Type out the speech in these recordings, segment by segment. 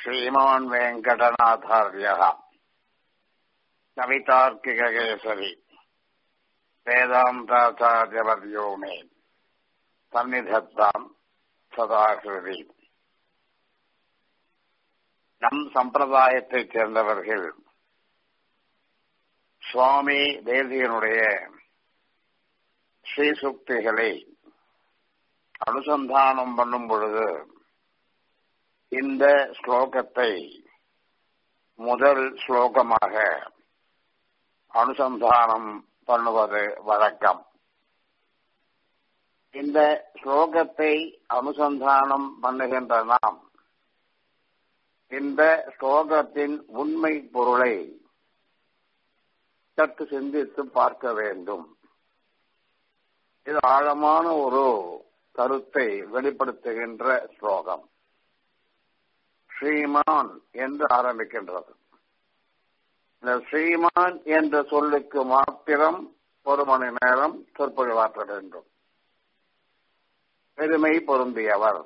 श्रीमान् वेङ्कटनाथार्यः कवितार्किककेसरी वेदान्ताचार्यवर्यो मे சந்நிதத்தாம் சதாகிருதி நம் சம்பிரதாயத்தைச் சேர்ந்தவர்கள் சுவாமி தேசியனுடைய ஸ்ரீசுக்திகளை அனுசந்தானம் பண்ணும் பொழுது இந்த ஸ்லோகத்தை முதல் ஸ்லோகமாக அனுசந்தானம் பண்ணுவது வழக்கம் இந்த ஸ்லோகத்தை அனுசந்தானம் பண்ணுகின்ற நாம் இந்த ஸ்லோகத்தின் உண்மை பொருளை சற்று சிந்தித்து பார்க்க வேண்டும் இது ஆழமான ஒரு கருத்தை வெளிப்படுத்துகின்ற ஸ்லோகம் ஸ்ரீமான் என்று ஆரம்பிக்கின்றது இந்த ஸ்ரீமான் என்ற சொல்லுக்கு மாத்திரம் ஒரு மணி நேரம் சொற்பொழிவாற்ற வேண்டும் பெருமை பொருந்தியவர்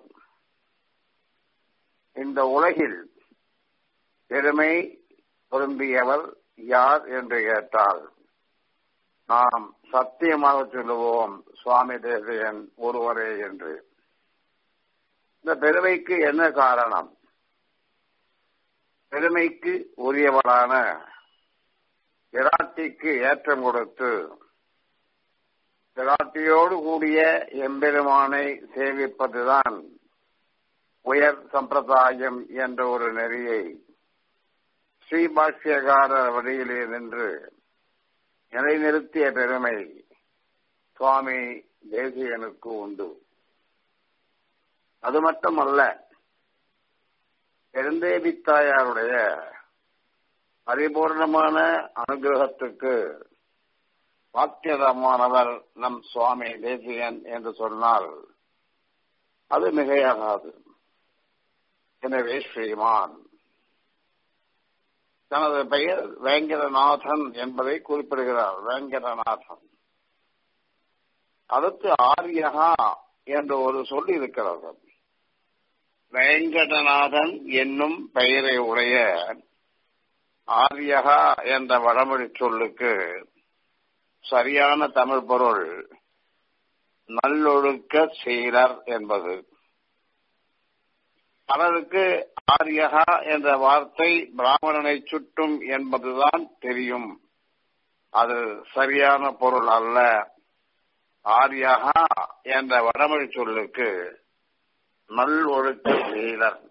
இந்த உலகில் பெருமை பொருந்தியவர் யார் என்று கேட்டால் நாம் சத்தியமாக சொல்லுவோம் சுவாமி தேசியன் ஒருவரே என்று இந்த பெருமைக்கு என்ன காரணம் பெருமைக்கு உரியவரான விராட்டிக்கு ஏற்றம் கொடுத்து விராட்டியோடு கூடிய எம்பெருமானை சேவிப்பதுதான் உயர் சம்பிரதாயம் என்ற ஒரு நெறியை ஸ்ரீபாஷ்யகாரர் வழியிலே நின்று நிலைநிறுத்திய பெருமை சுவாமி தேசியனுக்கு உண்டு அது மட்டுமல்ல பெருந்தேவி தாயாருடைய பரிபூர்ணமான அனுகிரகத்துக்கு வாக்கியதமானவர் நம் சுவாமி தேசியன் என்று சொன்னால் அது மிகையாகாது எனவே ஸ்ரீமான் தனது பெயர் வேங்கடநாதன் என்பதை குறிப்பிடுகிறார் வேங்கடநாதன் அடுத்து ஆரியகா என்று ஒரு சொல் இருக்கிறது வேங்கடநாதன் என்னும் பெயரை உடைய ஆரியகா என்ற வடமொழி சொல்லுக்கு சரியான தமிழ் பொருள் நல்லொழுக்க சீரர் என்பது பலருக்கு ஆரியகா என்ற வார்த்தை பிராமணனை சுட்டும் என்பதுதான் தெரியும் அது சரியான பொருள் அல்ல ஆரியகா என்ற வடமொழி சொல்லுக்கு நல்லொழுக்க சீரர்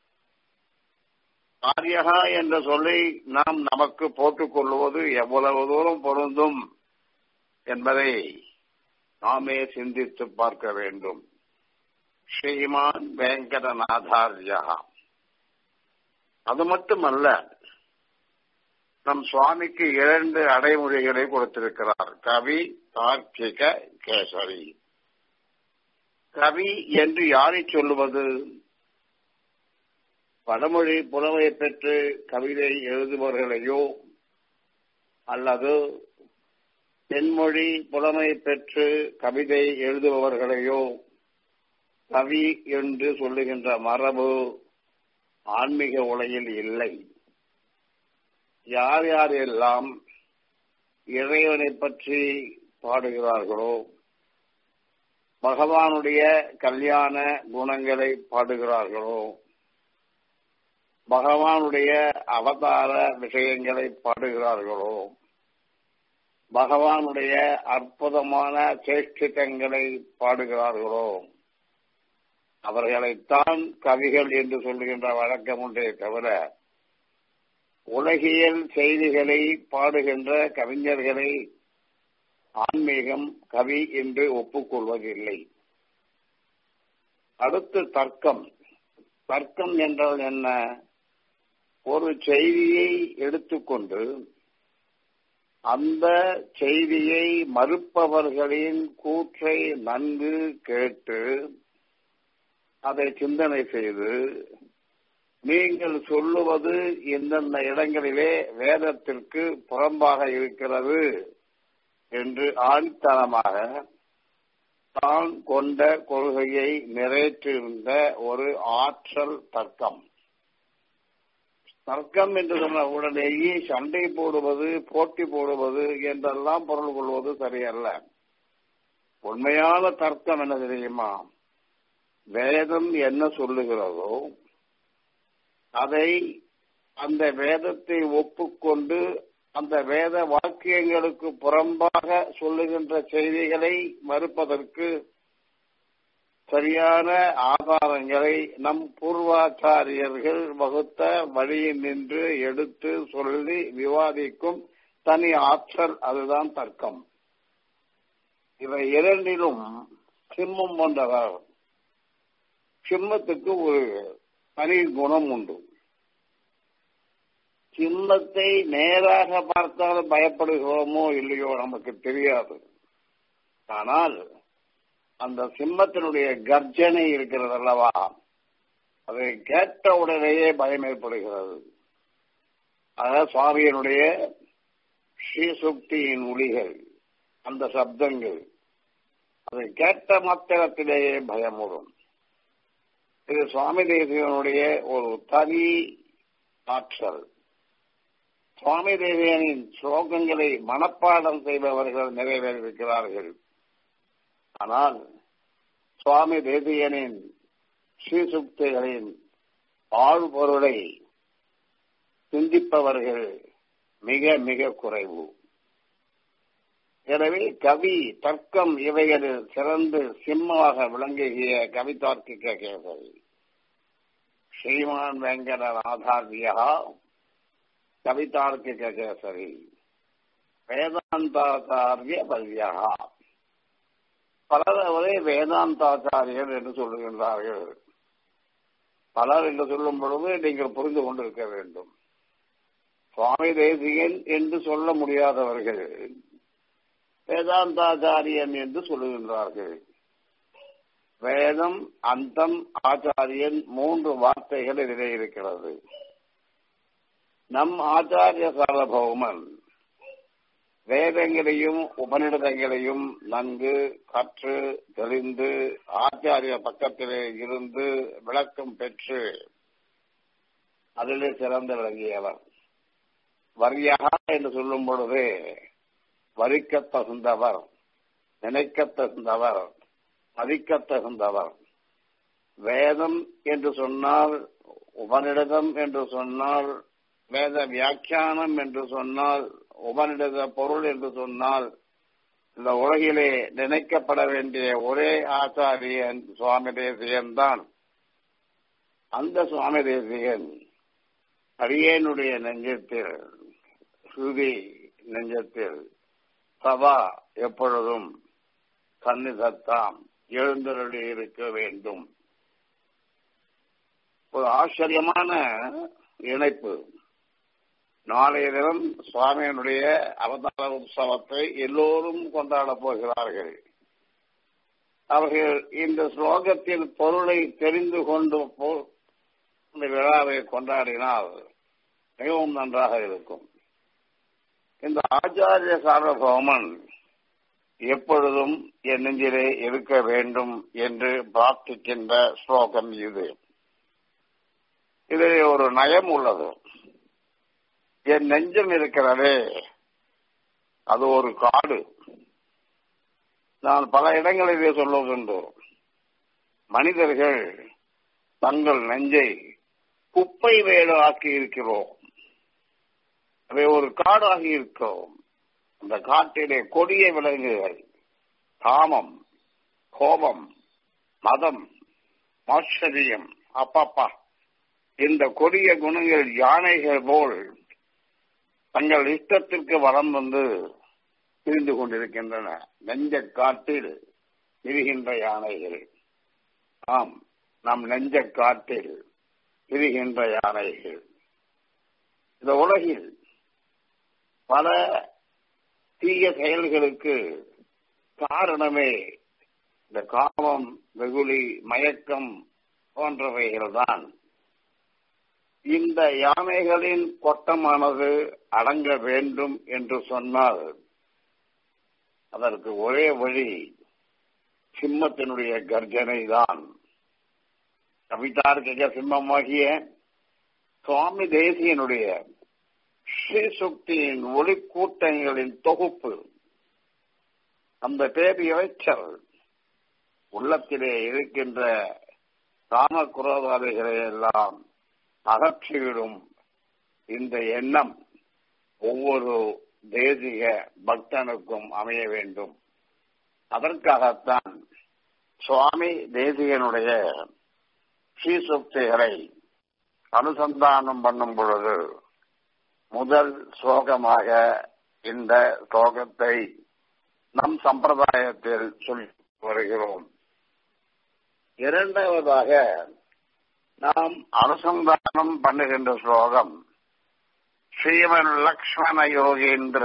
ஆரியகா என்ற சொல்லை நாம் நமக்கு போட்டுக் கொள்வது எவ்வளவு தூரம் பொருந்தும் என்பதை நாமே சிந்தித்து பார்க்க வேண்டும் ஸ்ரீமான் வெங்கடநாதாரியா அது மட்டுமல்ல நம் சுவாமிக்கு இரண்டு அடைமொழிகளை கொடுத்திருக்கிறார் கவி தார்க்கிக கேசரி கவி என்று யாரை சொல்லுவது வடமொழி புலமை பெற்று கவிதை எழுதுபவர்களையோ அல்லது தென்மொழி புலமை பெற்று கவிதை எழுதுபவர்களையோ கவி என்று சொல்லுகின்ற மரபு ஆன்மீக உலகில் இல்லை யார் யார் எல்லாம் இறைவனை பற்றி பாடுகிறார்களோ பகவானுடைய கல்யாண குணங்களை பாடுகிறார்களோ பகவானுடைய அவதார விஷயங்களை பாடுகிறார்களோ பகவானுடைய அற்புதமான சேஷ்டிதங்களை பாடுகிறார்களோ அவர்களைத்தான் கவிகள் என்று சொல்லுகின்ற வழக்கம் ஒன்றே தவிர உலகியல் செய்திகளை பாடுகின்ற கவிஞர்களை ஆன்மீகம் கவி என்று ஒப்புக்கொள்வதில்லை அடுத்து தர்க்கம் தர்க்கம் என்றால் என்ன ஒரு செய்தியை எடுத்துக்கொண்டு அந்த செய்தியை மறுப்பவர்களின் கூற்றை நன்கு கேட்டு அதை சிந்தனை செய்து நீங்கள் சொல்லுவது இந்தந்த இடங்களிலே வேதத்திற்கு புறம்பாக இருக்கிறது என்று ஆணித்தனமாக தான் கொண்ட கொள்கையை நிறைவேற்றிருந்த ஒரு ஆற்றல் தர்க்கம் தர்க்கம் என்று சொன்ன உடனேயே சண்டை போடுவது போட்டி போடுவது என்றெல்லாம் பொருள் கொள்வது சரியல்ல உண்மையான தர்க்கம் என்ன தெரியுமா வேதம் என்ன சொல்லுகிறதோ அதை அந்த வேதத்தை ஒப்புக்கொண்டு அந்த வேத வாக்கியங்களுக்கு புறம்பாக சொல்லுகின்ற செய்திகளை மறுப்பதற்கு சரியான ஆதாரங்களை நம் பூர்வாச்சாரியர்கள் வகுத்த வழியில் நின்று எடுத்து சொல்லி விவாதிக்கும் தனி ஆற்றல் அதுதான் தர்க்கம் இவை இரண்டிலும் சிம்மம் போன்றவர் சிம்மத்துக்கு ஒரு தனி குணம் உண்டு சிம்மத்தை நேராக பார்த்தால் பயப்படுகிறோமோ இல்லையோ நமக்கு தெரியாது ஆனால் அந்த சிம்மத்தினுடைய கர்ஜனை இருக்கிறது அல்லவா அதை கேட்ட உடனேயே பயம் ஏற்படுகிறது அத சுவாமியினுடைய ஸ்ரீசுக்தியின் ஒளிகள் அந்த சப்தங்கள் அதை கேட்ட மாத்திரத்திலேயே பயம் வரும் இது சுவாமி தேசியனுடைய ஒரு தனி ஆற்றல் சுவாமி தேவியனின் ஸ்லோகங்களை மனப்பாடம் செய்பவர்கள் நிறைவேறியிருக்கிறார்கள் ஆனால் சுவாமி தேசியனின் ஸ்ரீசுக்திகளின் ஆழ்பொருளை சிந்திப்பவர்கள் மிக மிக குறைவு எனவே கவி தர்க்கம் இவைகளில் சிறந்து சிம்மமாக விளங்குகிய கவிதார்க்கிக கேசரி ஸ்ரீமான் வெங்கடநாதாரியா கவிதார்க்கிக கேசரி வேதாந்தாச்சாரிய பல்யா பலர் அவரே வேதாந்தாச்சாரியர் என்று சொல்லுகின்றார்கள் பலர் என்று சொல்லும் பொழுது நீங்கள் புரிந்து கொண்டிருக்க வேண்டும் சுவாமி தேசியன் என்று சொல்ல முடியாதவர்கள் வேதாந்தாச்சாரியன் என்று சொல்லுகின்றார்கள் வேதம் அந்தம் ஆச்சாரியன் மூன்று வார்த்தைகள் இதிலே இருக்கிறது நம் ஆச்சாரிய சார்பௌமன் வேதங்களையும் உபநிடதங்களையும் நன்கு கற்று தெளிந்து ஆச்சாரிய பக்கத்திலே இருந்து விளக்கம் பெற்று அதிலே சிறந்து விளங்கியவர் வரியாக என்று சொல்லும் பொழுது வரிக்க தகுந்தவர் நினைக்க தகுந்தவர் மதிக்க தகுந்தவர் வேதம் என்று சொன்னால் உபநிடதம் என்று சொன்னால் வேத வியாக்கியானம் என்று சொன்னால் உபநிடத பொருள் என்று சொன்னால் இந்த உலகிலே நினைக்கப்பட வேண்டிய ஒரே ஆச்சாரியன் சுவாமி தேசியன் தான் அந்த சுவாமி தேசியன் அடியேனுடைய நெஞ்சத்தில் ஸ்ருதி நெஞ்சத்தில் சபா எப்பொழுதும் சந்நிதத்தாம் எழுந்தருளி இருக்க வேண்டும் ஒரு ஆச்சரியமான இணைப்பு நாளைய தினம் சுவாமியினுடைய அவதார உற்சவத்தை எல்லோரும் கொண்டாடப் போகிறார்கள் அவர்கள் இந்த ஸ்லோகத்தின் பொருளை தெரிந்து கொண்டு இந்த விழாவை கொண்டாடினால் மிகவும் நன்றாக இருக்கும் இந்த ஆச்சாரிய சார்வபௌமன் எப்பொழுதும் என் நெஞ்சிலே இருக்க வேண்டும் என்று பிரார்த்திக்கின்ற ஸ்லோகம் இது இதில் ஒரு நயம் உள்ளது என் நெஞ்சம் இருக்கிறதே அது ஒரு காடு நான் பல இடங்களிலே சொல்லுகின்றோம் மனிதர்கள் தங்கள் நெஞ்சை குப்பை வேடு ஆக்கி இருக்கிறோம் அதை ஒரு காடாகி இருக்கிறோம் அந்த காட்டிலே கொடிய விலங்குகள் காமம் கோபம் மதம் ஆச்சரியம் அப்பப்பா இந்த கொடிய குணங்கள் யானைகள் போல் தங்கள் இஷ்டத்திற்கு வரம் வந்து திரிந்து கொண்டிருக்கின்றன நெஞ்ச காட்டில் இருகின்ற யானைகள் ஆம் நம் நெஞ்ச காட்டில் இருகின்ற யானைகள் இந்த உலகில் பல தீய செயல்களுக்கு காரணமே இந்த காமம் வெகுளி மயக்கம் போன்றவைகள்தான் இந்த யானைகளின் கொட்டமானது அடங்க வேண்டும் என்று சொன்னால் அதற்கு ஒரே வழி சிம்மத்தினுடைய கர்ஜனை தான் கவிதார்க்கிக சிம்மமாகிய சுவாமி தேசியனுடைய ஸ்ரீசுக்தியின் ஒளிக்கூட்டங்களின் தொகுப்பு அந்த பேர் இறைச்சல் உள்ளத்திலே இருக்கின்ற காமக்குரோதாதிகளை எல்லாம் அகற்றிவிடும் இந்த எண்ணம் ஒவ்வொரு தேசிய பக்தனுக்கும் அமைய வேண்டும் அதற்காகத்தான் சுவாமி தேசிகனுடைய ஸ்ரீசுக்திகளை அனுசந்தானம் பண்ணும் பொழுது முதல் ஸ்லோகமாக இந்த ஸ்லோகத்தை நம் சம்பிரதாயத்தில் சொல்லி வருகிறோம் இரண்டாவதாக நாம் அனுசந்தானம் பண்ணுகின்ற ஸ்லோகம் ஸ்ரீமன் லக்ஷ்மண யோகேந்திர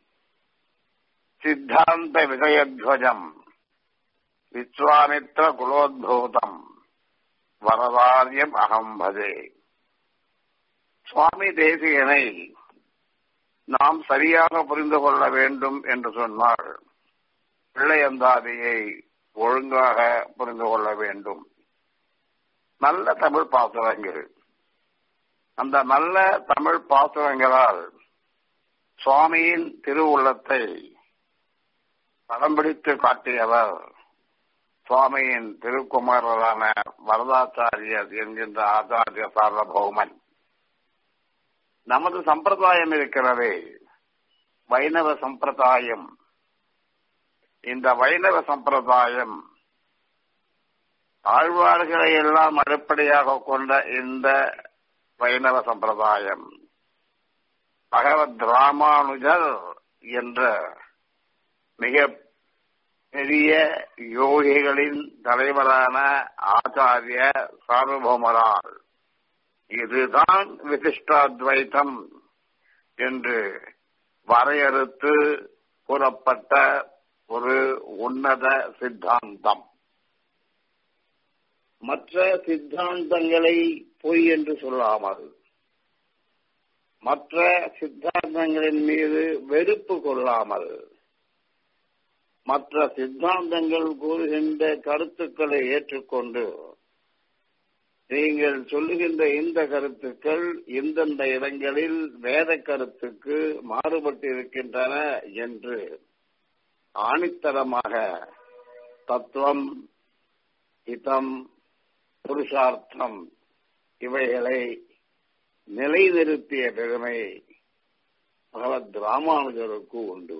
சித்தாந்த விஜயத்வஜம் விஸ்வாமித்ர குலோத்பூதம் வரதாரியம் அகம் பதே சுவாமி தேசியனை நாம் சரியாக புரிந்து கொள்ள வேண்டும் என்று சொன்னால் பிள்ளையந்தாதியை ஒழுங்காக புரிந்து கொள்ள வேண்டும் நல்ல தமிழ் பாசுரங்கள் அந்த நல்ல தமிழ் பாசுரங்களால் சுவாமியின் திருவுள்ளத்தை படம் பிடித்து காட்டியவர் சுவாமியின் திருக்குமாரரான வரதாச்சாரியர் என்கின்ற ஆச்சாரிய சார்வபௌமன் நமது சம்பிரதாயம் இருக்கிறதே வைணவ சம்பிரதாயம் இந்த வைணவ சம்பிரதாயம் ஆழ்வார்களை எல்லாம் அடிப்படையாக கொண்ட இந்த வைணவ சம்பிரதாயம் பகவத் ராமானுஜர் என்ற மிக பெரிய யோகிகளின் தலைவரான ஆச்சாரிய சார்வபௌமரால் இதுதான் விசிஷ்டாத்வைத்தம் என்று வரையறுத்து கூறப்பட்ட ஒரு உன்னத சித்தாந்தம் மற்ற சித்தாந்தங்களை பொய் என்று சொல்லாமல் மற்ற சித்தாந்தங்களின் மீது வெறுப்பு கொள்ளாமல் மற்ற சித்தாந்தங்கள் கூறுகின்ற கருத்துக்களை ஏற்றுக்கொண்டு நீங்கள் சொல்லுகின்ற இந்த கருத்துக்கள் இந்தந்த இடங்களில் வேத கருத்துக்கு மாறுபட்டிருக்கின்றன என்று ஆணித்தரமாக தத்துவம் ஹிதம் புருஷார்த்தம் இவைகளை நிலைநிறுத்திய பெருமை பகவத் ராமானுஜருக்கு உண்டு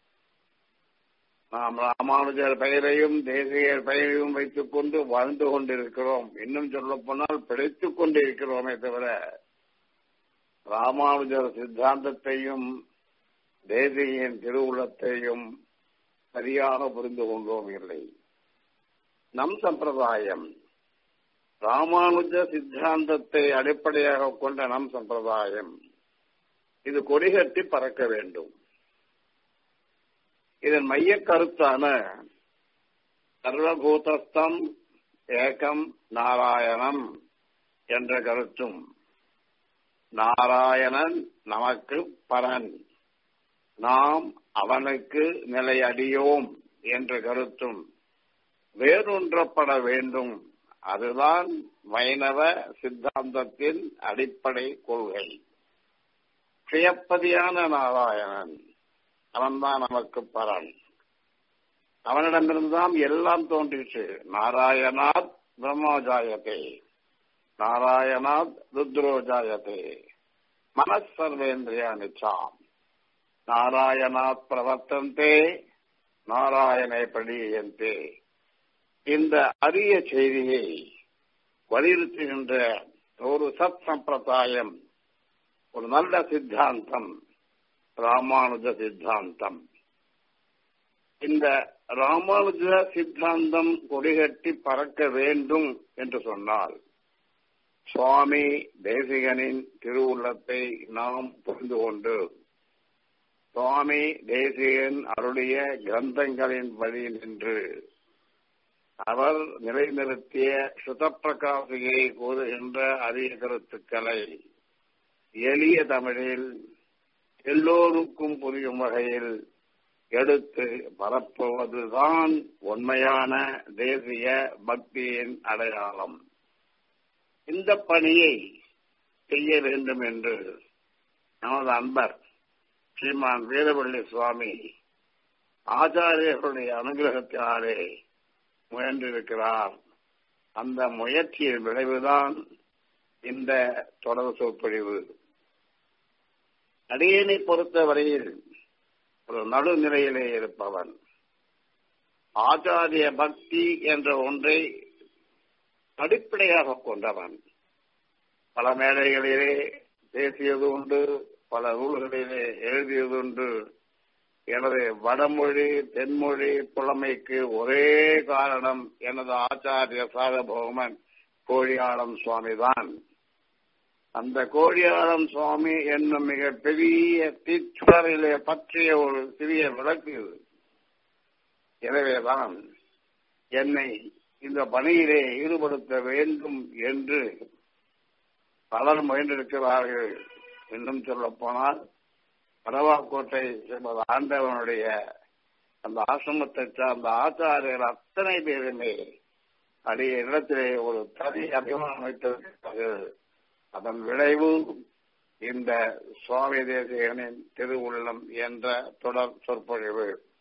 நாம் ராமானுஜர் பெயரையும் தேசியர் பெயரையும் வைத்துக் கொண்டு வாழ்ந்து கொண்டிருக்கிறோம் இன்னும் சொல்ல போனால் பிழைத்துக் கொண்டிருக்கிறோமே தவிர ராமானுஜர் சித்தாந்தத்தையும் தேசியின் திருவுளத்தையும் சரியாக புரிந்து கொண்டோம் இல்லை நம் சம்பிரதாயம் ராமானுஜ சித்தாந்தத்தை அடிப்படையாக கொண்ட நம் சம்பிரதாயம் இது கொடிகட்டி பறக்க வேண்டும் இதன் மைய கருத்தான சர்வபூதஸ்தம் ஏகம் நாராயணம் என்ற கருத்தும் நாராயணன் நமக்கு பரன் நாம் அவனுக்கு நிலையடியோம் என்ற கருத்தும் வேறொன்றப்பட வேண்டும் அதுதான் வைணவ சித்தாந்தத்தின் அடிப்படை கொள்கை சுயப்பதியான நாராயணன் அவன்தான் நமக்கு பரன் அவனிடமிருந்தான் எல்லாம் தோன்றிற்று நாராயணாத் பிரம்மோஜாயத்தே நாராயணாத் ருத்ரோஜாயத்தே மனசர்வேந்திரியா நிச்சாம் நாராயணாத் பிரவர்த்தந்தே நாராயணை படியந்தே இந்த அரிய செய்தியை வலியுறுத்துகின்ற ஒரு சத் சம்பிரதாயம் ஒரு நல்ல சித்தாந்தம் ராமானுஜ சித்தாந்தம் இந்த ராமானுஜ சித்தாந்தம் கொடிகட்டி பறக்க வேண்டும் என்று சொன்னால் சுவாமி தேசிகனின் திருவுள்ளத்தை நாம் புரிந்து கொண்டு சுவாமி தேசிகன் அருடைய கிரந்தங்களின் வழி நின்று அவர் நிலைநிறுத்திய சுதப்பிரகாசியை கூறுகின்ற அரிய கருத்துக்களை எளிய தமிழில் எல்லோருக்கும் புரியும் வகையில் எடுத்து பரப்புவதுதான் உண்மையான தேசிய பக்தியின் அடையாளம் இந்த பணியை செய்ய வேண்டும் என்று நமது அன்பர் ஸ்ரீமான் வீரவள்ளி சுவாமி ஆச்சாரியர்களுடைய அனுகிரகத்தினாலே முயன்றிருக்கிறார் அந்த முயற்சியின் விளைவுதான் இந்த தொடர் சொற்பொழிவு அடியனை பொறுத்தவரையில் ஒரு நடுநிலையிலே இருப்பவன் ஆச்சாரிய பக்தி என்ற ஒன்றை அடிப்படையாக கொண்டவன் பல மேடைகளிலே பேசியது உண்டு பல நூல்களிலே எழுதியது உண்டு எனது வடமொழி தென்மொழி புலமைக்கு ஒரே காரணம் எனது ஆச்சாரிய சாரபௌமன் கோழியாளம் சுவாமிதான் அந்த கோழியாளம் சுவாமி என்னும் மிக பெரிய தீச்சுடரிலே பற்றிய ஒரு சிறிய விளக்கு இது எனவேதான் என்னை இந்த பணியிலே ஈடுபடுத்த வேண்டும் என்று பலர் முயன்றிருக்கிறார்கள் இன்னும் சொல்ல போனால் பரவாக்கோட்டை என்பது ஆண்டவனுடைய அந்த ஆசிரமத்தை சார்ந்த ஆச்சாரியர் அத்தனை பேருமே அடைய இடத்திலே ஒரு தனி அபிமானம் வைத்திருக்கிறார்கள் அதன் விளைவு இந்த சுவாமி தேசிகனின் திருவுள்ளம் என்ற தொடர் சொற்பொழிவு